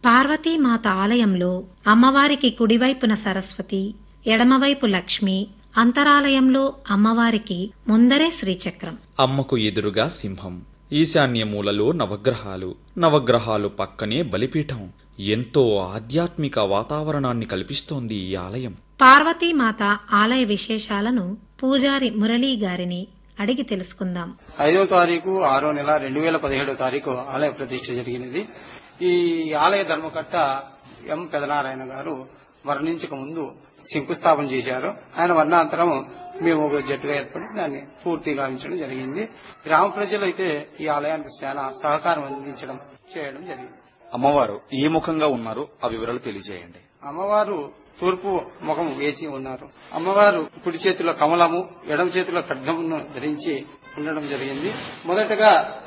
పార్వతీమాత ఆలయంలో అమ్మవారికి కుడివైపున సరస్వతి ఎడమవైపు లక్ష్మి అంతరాలయంలో అమ్మవారికి ముందరే శ్రీచక్రం అమ్మకు ఎదురుగా సింహం ఈశాన్య మూలలో నవగ్రహాలు నవగ్రహాలు పక్కనే బలిపీఠం ఎంతో ఆధ్యాత్మిక వాతావరణాన్ని కల్పిస్తోంది ఈ ఆలయం పార్వతీమాత ఆలయ విశేషాలను పూజారి మురళీ గారిని అడిగి తెలుసుకుందాం ఐదో తారీఖు ఆరో నెల రెండు వేల పదిహేడో తారీఖు ఆలయ ప్రతిష్ఠ జరిగినది ఈ ఆలయ ధర్మకర్త ఎం పెదనారాయణ గారు వర్ణించక ముందు శంకుస్థాపన చేశారు ఆయన వర్ణాంతరం మేము ఒక జట్టుగా ఏర్పడి దాన్ని పూర్తి గావించడం జరిగింది గ్రామ ప్రజలు అయితే ఈ ఆలయానికి చాలా సహకారం అందించడం చేయడం జరిగింది అమ్మవారు ఏ ముఖంగా ఉన్నారు ఆ వివరాలు తెలియజేయండి అమ్మవారు తూర్పు ముఖం వేచి ఉన్నారు అమ్మవారు కుడి చేతిలో కమలము ఎడమ చేతిలో ఖడ్గమును ధరించి ఉండడం జరిగింది మొదటగా